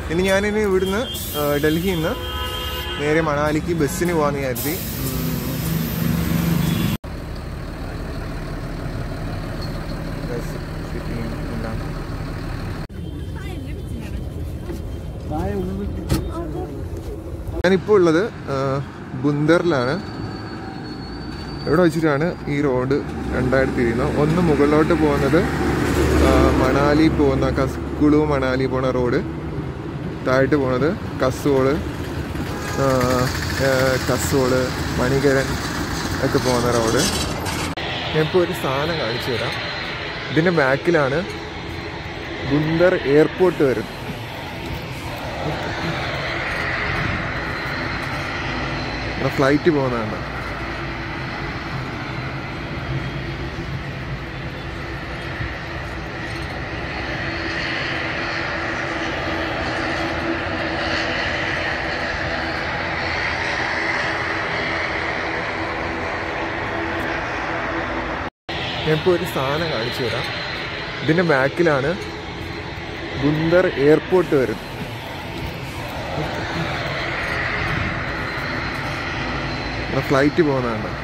ഇനി ഞാനിനി ഇവിടുന്ന് ആ, ഡൽഹിയിൽ നിന്ന് നേരെ മണാലിക്ക് ബസ്സിന് പോകാമെന്ന് കരുതി ഉം. ബസ് സിറ്റിയും എല്ലാം ഞാനിപ്പോൾ ഉള്ളത് ആ, ബുന്ദറിലാണ് ഇവിടെ വെച്ചിട്ടാണ് ഈ റോഡ് രണ്ടായിട്ട് തിരിയുന്നത് ഒന്ന് മുകളിലോട്ട് പോകുന്നത് ആ, മണാലി പോകുന്ന കസ് കുളു മണാലി പോണ റോഡ് താഴോട്ട് പോണത് കസോള് ആ, ആ, കസോള് മണികരൻ ഒക്കെ പോകുന്ന റോഡ് ഞാനിപ്പോൾ ഒരു സാധനം കാണിച്ചു തരാം ഇതിൻ്റെ ബാക്കിലാണ് ബുന്ദർ എയർപോർട്ട് വരുന്നത് ഇവിടെ ഫ്ലൈറ്റ് പോകുന്നതാണ് ഞാനിപ്പോൾ ഒരു സാധനം കാണിച്ചു തരാം ഇതിൻ്റെ ബാക്കിലാണ് ബുന്ദർ എയർപോർട്ട് വരുന്നത് ഇവിടെ ഫ്ലൈറ്റ് പോകുന്നതാണ്